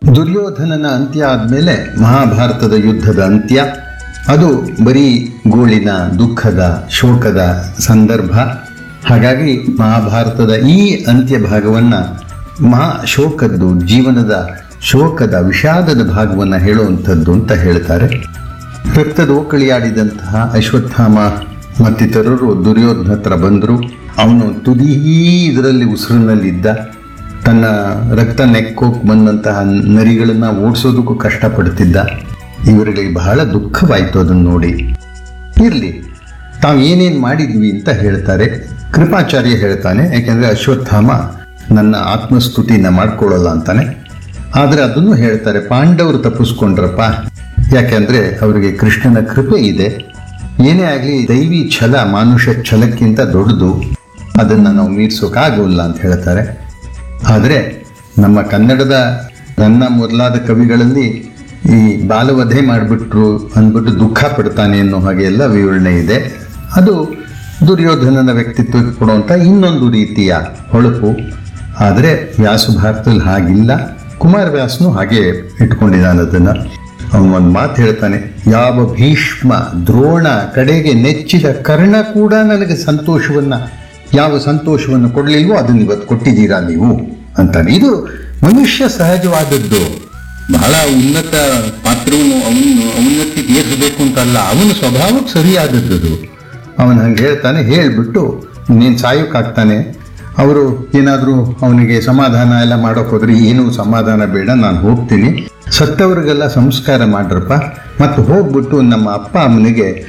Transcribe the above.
ದುರ್ಯೋಧನನ ಅಂತ್ಯ ಆದಮೇಲೆ ಮಹಾಭಾರತದ ಯುದ್ಧದ ಅಂತ್ಯ ಅದು ಬರೀ ಗೋಳಿನ ದುಃಖದ ಶೋಕದ ಸಂದರ್ಭ ಹಾಗಾಗಿ ಮಹಾಭಾರತದ ಈ ಅಂತ್ಯ ಭಾಗವನ್ನು ಮಹಾ ಶೋಕದ್ದು ಜೀವನದ ಶೋಕದ ವಿಷಾದದ ಭಾಗವನ್ನು ಹೇಳುವಂಥದ್ದು ಅಂತ ಹೇಳ್ತಾರೆ ರಕ್ತದೋಕಳಿಯಾಡಿದಂತಹ ಅಶ್ವತ್ಥಾಮ ಮತ್ತಿತರರು ದುರ್ಯೋಧನ ಹತ್ರ ಬಂದರು ಅವನು ತುದೀ ಇದರಲ್ಲಿ ಉಸಿರಿನಲ್ಲಿದ್ದ ತನ್ನ ರಕ್ತ ನೆಕ್ಕೋಕ್ ಬಂದಂತಹ ನರಿಗಳನ್ನ ಓಡಿಸೋದಕ್ಕೂ ಕಷ್ಟಪಡ್ತಿದ್ದ ಇವರಿಗೆ ಬಹಳ ದುಃಖವಾಯಿತು ಅದನ್ನು ನೋಡಿ ಇರಲಿ ತಾವು ಏನೇನು ಮಾಡಿದ್ವಿ ಅಂತ ಹೇಳ್ತಾರೆ ಕೃಪಾಚಾರ್ಯ ಹೇಳ್ತಾನೆ ಯಾಕೆಂದರೆ ಅಶ್ವತ್ಥಾಮ ನನ್ನ ಆತ್ಮಸ್ತುತಿನ ಮಾಡ್ಕೊಳ್ಳಲ್ಲ ಅಂತಾನೆ ಆದರೆ ಅದನ್ನು ಹೇಳ್ತಾರೆ ಪಾಂಡವರು ತಪ್ಪಿಸ್ಕೊಂಡ್ರಪ್ಪ ಯಾಕೆಂದರೆ ಅವರಿಗೆ ಕೃಷ್ಣನ ಕೃಪೆ ಇದೆ ಏನೇ ಆಗಲಿ ದೈವಿ ಛಲ ಮಾನುಷ ಛಲಕ್ಕಿಂತ ದೊಡ್ಡದು ಅದನ್ನು ನಾವು ಮೀರ್ಸೋಕ್ಕಾಗೋಲ್ಲ ಅಂತ ಹೇಳ್ತಾರೆ ಆದರೆ ನಮ್ಮ ಕನ್ನಡದ ನನ್ನ ಮೊದಲಾದ ಕವಿಗಳಲ್ಲಿ ಈ ಬಾಲವಧೆ ಮಾಡಿಬಿಟ್ರು ಅಂದ್ಬಿಟ್ಟು ದುಃಖ ಪಡ್ತಾನೆ ಅನ್ನೋ ಹಾಗೆ ಎಲ್ಲ ವಿವರಣೆ ಇದೆ ಅದು ದುರ್ಯೋಧನನ ವ್ಯಕ್ತಿತ್ವಕ್ಕೆ ಕೊಡುವಂಥ ಇನ್ನೊಂದು ರೀತಿಯ ಹೊಳಪು ಆದರೆ ವ್ಯಾಸ ಭಾರತದಲ್ಲಿ ಹಾಗಿಲ್ಲ ಕುಮಾರವ್ಯಾಸನು ಹಾಗೆ ಇಟ್ಕೊಂಡಿದ್ದಾನೆ ಅದನ್ನು ಅವನು ಒಂದು ಮಾತು ಹೇಳ್ತಾನೆ ಯಾವ ಭೀಷ್ಮ ದ್ರೋಣ ಕಡೆಗೆ ನೆಚ್ಚಿದ ಕರ್ಣ ಕೂಡ ನನಗೆ ಸಂತೋಷವನ್ನ ಯಾವ ಸಂತೋಷವನ್ನು ಕೊಡಲಿಲ್ವೋ ಅದನ್ನು ಇವತ್ತು ಕೊಟ್ಟಿದ್ದೀರಾ ನೀವು ಅಂತಾನೆ ಇದು ಮನುಷ್ಯ ಸಹಜವಾದದ್ದು ಬಹಳ ಉನ್ನತ ಪಾತ್ರವನ್ನು ಅವನು ಔನ್ನತಿಗೆ ಏರಿಸಬೇಕು ಅಂತಲ್ಲ ಅವನ ಸ್ವಭಾವಕ್ಕೆ ಸರಿಯಾದದ್ದು ಅವನು ಹಂಗೆ ಹೇಳ್ತಾನೆ ಹೇಳಿಬಿಟ್ಟು ನೀನು ಸಾಯೋಕ್ಕಾಗ್ತಾನೆ ಅವರು ಏನಾದರೂ ಅವನಿಗೆ ಸಮಾಧಾನ ಎಲ್ಲ ಮಾಡೋಕೆ ಹೋದ್ರೆ ಏನೂ ಸಮಾಧಾನ ಬೇಡ ನಾನು ಹೋಗ್ತೀನಿ ಸತ್ತವರಿಗೆಲ್ಲ ಸಂಸ್ಕಾರ ಮಾಡ್ರಪ್ಪ ಮತ್ತು ಹೋಗ್ಬಿಟ್ಟು ನಮ್ಮ ಅಪ್ಪ ಅಮ್ಮನಿಗೆ